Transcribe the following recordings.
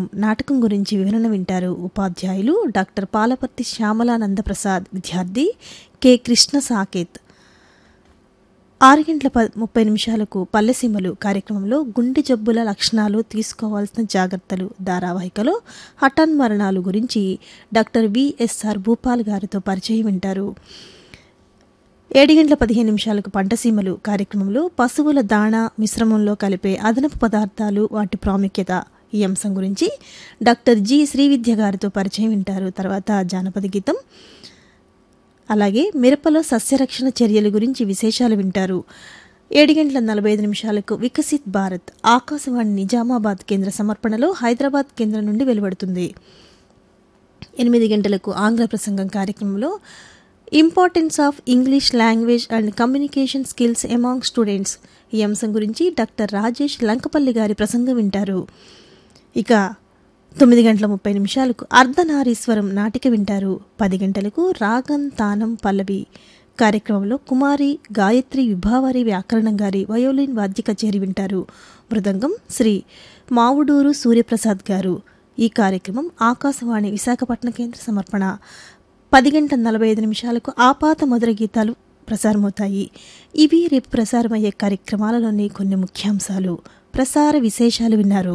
నాటకం గురించి వివరణ వింటారు ఉపాధ్యాయులు డాక్టర్ పాలపర్తి శ్యామలానంద ప్రసాద్ విద్యార్థి కె కృష్ణ సాకేత్ ఆరు గంటల ప ముప్పై నిమిషాలకు పల్లెసీమలు కార్యక్రమంలో గుండె జబ్బుల లక్షణాలు తీసుకోవాల్సిన జాగ్రత్తలు ధారావాహికలో హఠాన్ మరణాలు గురించి డాక్టర్ విఎస్ఆర్ భూపాల్ గారితో పరిచయం వింటారు ఏడు గంటల పదిహేను నిమిషాలకు పంటసీమలు కార్యక్రమంలో పశువుల దాణా మిశ్రమంలో కలిపే అదనపు పదార్థాలు వాటి ప్రాముఖ్యత ఈ అంశం గురించి డాక్టర్ జి శ్రీవిద్య గారితో పరిచయం వింటారు తర్వాత జానపద గీతం అలాగే మిరపలో సస్యరక్షణ చర్యల గురించి విశేషాలు వింటారు ఏడు గంటల నలభై ఐదు నిమిషాలకు వికసిత్ భారత్ ఆకాశవాణి నిజామాబాద్ కేంద్ర సమర్పణలో హైదరాబాద్ కేంద్రం నుండి వెలువడుతుంది ఎనిమిది గంటలకు ఆంగ్ల ప్రసంగం కార్యక్రమంలో importance of English language and communication skills among students ఈ అంశం గురించి డాక్టర్ రాజేష్ లంకపల్లి గారి ప్రసంగం వింటారు ఇక తొమ్మిది గంటల ముప్పై నిమిషాలకు అర్ధనారీశ్వరం నాటిక వింటారు పది గంటలకు రాగం తానం పల్లవి కార్యక్రమంలో కుమారి గాయత్రి విభావరి వ్యాకరణం గారి వయోలిన్ వాద్య కచేరి వింటారు మృదంగం శ్రీ మావుడూరు సూర్యప్రసాద్ గారు ఈ కార్యక్రమం ఆకాశవాణి విశాఖపట్నం కేంద్ర సమర్పణ పది గంటల నలభై ఐదు నిమిషాలకు ఆపాత మధుర గీతాలు ప్రసారమవుతాయి ఇవి రేపు ప్రసారమయ్యే కార్యక్రమాలలోని కొన్ని ముఖ్యాంశాలు ప్రసార విశేషాలు విన్నారు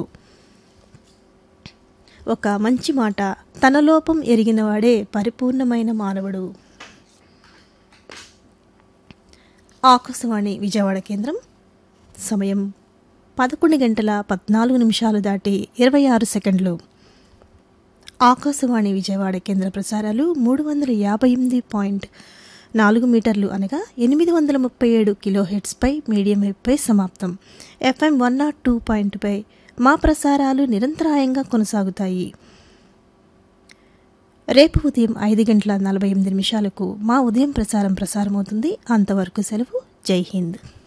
ఒక మంచి మాట తన లోపం ఎరిగినవాడే పరిపూర్ణమైన మానవుడు ఆకాశవాణి విజయవాడ కేంద్రం సమయం పదకొండు గంటల పద్నాలుగు నిమిషాలు దాటి ఇరవై ఆరు సెకండ్లు ఆకాశవాణి విజయవాడ కేంద్ర ప్రసారాలు మూడు వందల యాభై ఎనిమిది పాయింట్ నాలుగు మీటర్లు అనగా ఎనిమిది వందల ముప్పై ఏడు కిలో హెడ్స్పై మీడియం వేవ్పై సమాప్తం ఎఫ్ఎం వన్ నాట్ టూ పాయింట్పై మా ప్రసారాలు నిరంతరాయంగా కొనసాగుతాయి రేపు ఉదయం ఐదు గంటల నలభై ఎనిమిది నిమిషాలకు మా ఉదయం ప్రసారం ప్రసారమవుతుంది అంతవరకు సెలవు జై హింద్